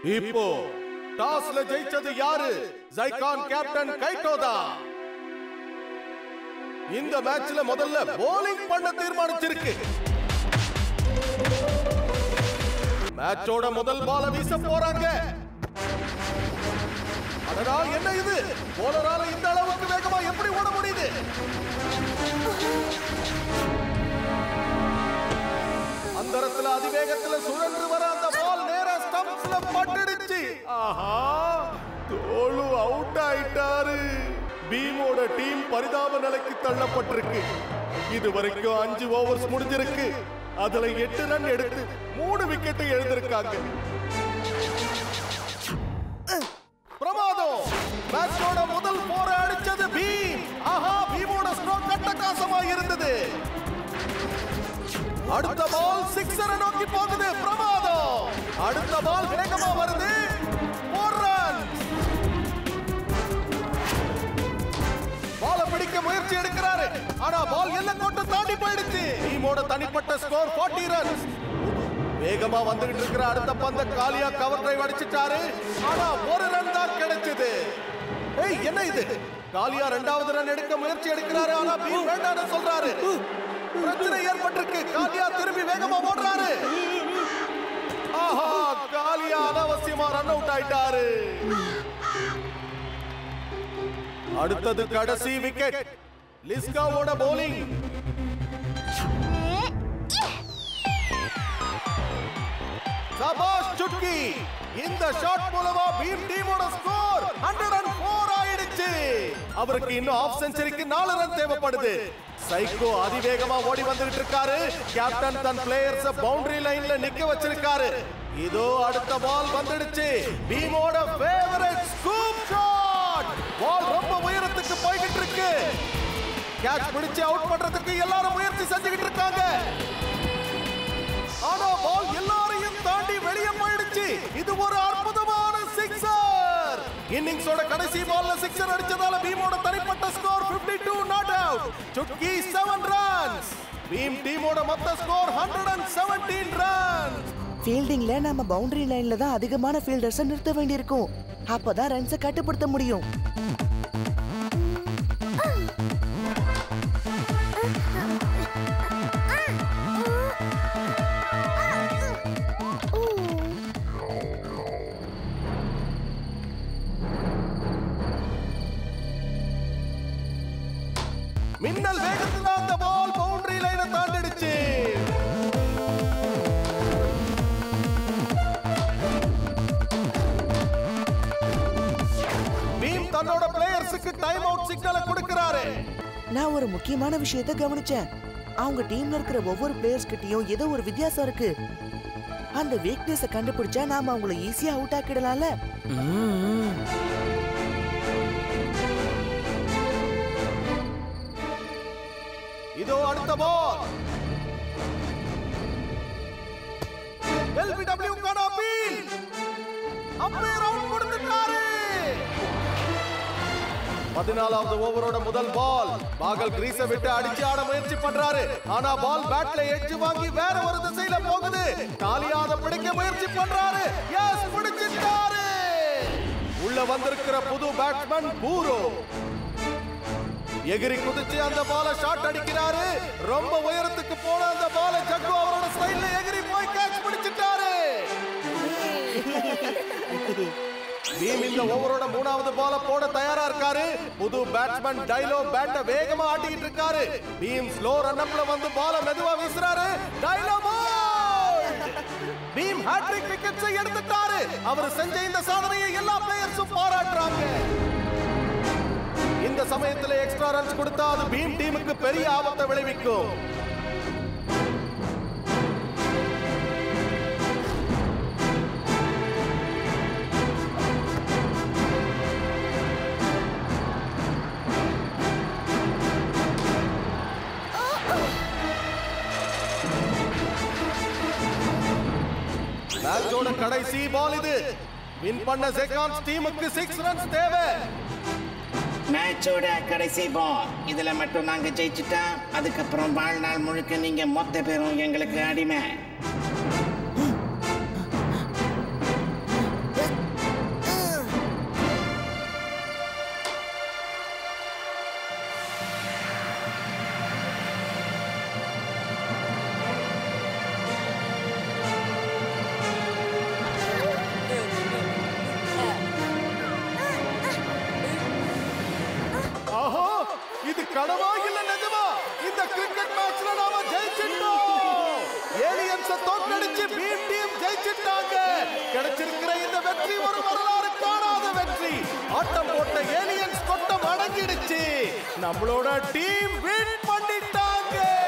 இப்போ டாஸ்ல ஜெயிச்சது யாரு ஜைகான் கேப்டன் கைட்டோதா இந்த மேட்ச்ல முதல்ல bowling பண்ண தீர்மானிச்சிருக்கு மேட்சோட முதல் பால வீச போறாங்க அடடா என்ன இது போலரால இந்த அளவுக்கு வேகமா எப்படி ஓட முடியுது அந்தரத்துல அதிவேகத்துல சுழன்று வர அந்த பால் நேரா ஸ்டம்ப்ஸ்ல பட்டுடுச்சு ஆஹா தோலு அவுட் ஆயிட்டாரு பீமோட டீம் பரிதாப நிலைக்கு தள்ளப்பட்டிருக்கு இது வரைக்கும் அஞ்சு ஓவர்ஸ் முடிஞ்சிருக்கு அதுல எட்டு ரன் எடுத்து மூணு விக்கெட் எழுந்திருக்காங்க பிரமாதம் மேட்சோட முதல் போரை அடிச்சது பீம் ஆஹா பீமோட ஸ்ட்ரோக் கட்டகாசமா இருந்தது அடுத்த பால் சிக்ஸரை நோக்கி போகுது பிரமாதம் அடுத்த பால் வேகமா வருது four runs. பால பிடிக்க முயற்சி எடுக்கிறாரு ஆனா பால் எல்லை கோட்டை தாண்டி போயிடுச்சு டீமோட தனிப்பட்ட ஸ்கோர் 40 ரன்ஸ் வேகமா வந்துகிட்டு இருக்கிற அடுத்த பந்த காலியா கவர் டிரைவ் அடிச்சிட்டாரு ஆனா ஒரு ரன் தான் கிடைச்சது ஏய் என்ன இது காலியா ரெண்டாவது ரன் எடுக்க முயற்சி எடுக்கிறாரு ஆனா பீம் வேண்டாம்னு சொல்றாரு பிரச்சனை ஏற்பட்டிருக்கு காலியா திரும்பி வேகமா ஓடுறாரு ஆஹா காலியா அனாவசியமா ரன் அவுட் ஆயிட்டாரு அடுத்தது கடைசி விக்கெட் லிஸ்காவோட போலிங் சபாஷ் சுட்கி இந்த ஷாட் மூலமா பீம் டீமோட ஸ்கோர் 104 ஆயிடுச்சு அவருக்கு இன்னும் ஆஃப் செஞ்சுரிக்கு நாலு ரன் தேவைப்படுது சைக்கோ அதிவேகமா ஓடி வந்துகிட்டு இருக்காரு கேப்டன் தன் பிளேயர்ஸ் பவுண்டரி லைன்ல நிக்க வச்சிருக்காரு இதோ அடுத்த பால் வந்துடுச்சு பீமோட ஃபேவரட் ஸ்கூப் ஷாட் பால் ரொம்ப உயரத்துக்கு போய்கிட்டு இருக்கு கேட்ச் பிடிச்சு அவுட் பண்றதுக்கு எல்லாரும் முயற்சி செஞ்சுக்கிட்டு இருக்காங்க ஆனா பால் எல்லாரையும் தாண்டி வெளியே போயிடுச்சு இது ஒரு அற்புதமான சிக்ஸர் இன்னிங்ஸோட கடைசி பால்ல சிக்ஸர் அடிச்சதால பீமோட தனிப்பட்ட ஸ்கோர் 52 நாட் அவுட் சுட்கி 7 ரன்ஸ் பீம் டீமோட மொத்த ஸ்கோர் 117 ரன்ஸ் ஃபீல்டிங்ல நம்ம பவுண்டரி லைன்ல தான் அதிகமான ஃபீல்டர்ஸை நிறுத்த வேண்டியிருக்கும் அப்பதான் ரன்ஸை கட்டுப்படுத்த முடியும் மின்னல் வேகத்துல அந்த பால் பவுண்டரி லைனை தாண்டிடுச்சு பீம் தன்னோட பிளேயர்ஸுக்கு டைம் அவுட் சிக்னலை கொடுக்கிறாரு நான் ஒரு முக்கியமான விஷயத்த கவனிச்சேன் அவங்க டீம்ல இருக்கிற ஒவ்வொரு பிளேயர்ஸ் கிட்டயும் ஏதோ ஒரு வித்தியாசம் இருக்கு அந்த வீக்னஸ கண்டுபிடிச்சா நாம அவங்கள ஈஸியா அவுட் ஆக்கிடலாம்ல இதோ அடுத்த பால் எல்பிடபிள்யூ கான அப்பீல் அம்பையர் அவுட் கொடுத்துட்டாரு பதினாலாவது ஓவரோட முதல் பால் பாகல் கிரீஸ விட்டு அடிச்சு ஆட முயற்சி பண்றாரு ஆனா பால் பேட்ல எட்ஜ் வாங்கி வேற ஒரு திசையில போகுது காலியாத பிடிக்க முயற்சி பண்றாரு எஸ் பிடிச்சிட்டாரு உள்ள வந்திருக்கிற புது பேட்ஸ்மேன் பூரோ எகிரி குதிச்சு அந்த பால ஷாட் அடிக்கிறாரு ரொம்ப உயரத்துக்கு போன அந்த பால ஜக்கு அவரோட ஸ்டைல்ல எகிரி போய் கேட்ச் பிடிச்சிட்டாரு பீம் இந்த ஓவரோட மூணாவது பால போட தயாரா இருக்காரு புது பேட்ஸ்மேன் டைலோ பேட்ட வேகமா ஆட்டிக்கிட்டு இருக்காரு பீம் ஸ்லோ ரன் அப்ல வந்து பால மெதுவா வீசுறாரு டைலோ bowled. பீம் ஹாட்ரிக் விக்கெட்ஸை எடுத்துட்டாரு அவர் செஞ்ச இந்த சாதனையை எல்லா பிளேயர்ஸும் பாராட்டுறாங்க இந்த சமயத்துல எக்ஸ்ட்ரா ரன்ஸ் கொடுத்தா அது பீம் டீமுக்கு பெரிய ஆபத்தை விளைவிக்கும் மேட்சோட கடைசி பால் இது வின் பண்ண செகான்ஸ் டீமுக்கு சிக்ஸ் ரன்ஸ் தேவை மேட்சோட கடைசி பால் இதுல மட்டும் நாங்க ஜெயிச்சிட்டா அதுக்கப்புறம் வாழ்நாள் முழுக்க நீங்க மொத்த பேரும் எங்களுக்கு அடிமை கனவா இல்ல நிஜமா இந்த கிரிக்கெட் மேட்ச்ல நாம ஜெயிச்சிட்டோம் ஏலியன்ஸ தோற்கடிச்சு பி டீம் ஜெயிச்சிட்டாங்க கிடைச்சிருக்கிற இந்த வெற்றி ஒரு வரலாறு காணாத வெற்றி ஆட்டம் போட்ட ஏலியன்ஸ் கொட்டம் அடங்கிடுச்சு நம்மளோட டீம் வின் பண்ணிட்டாங்க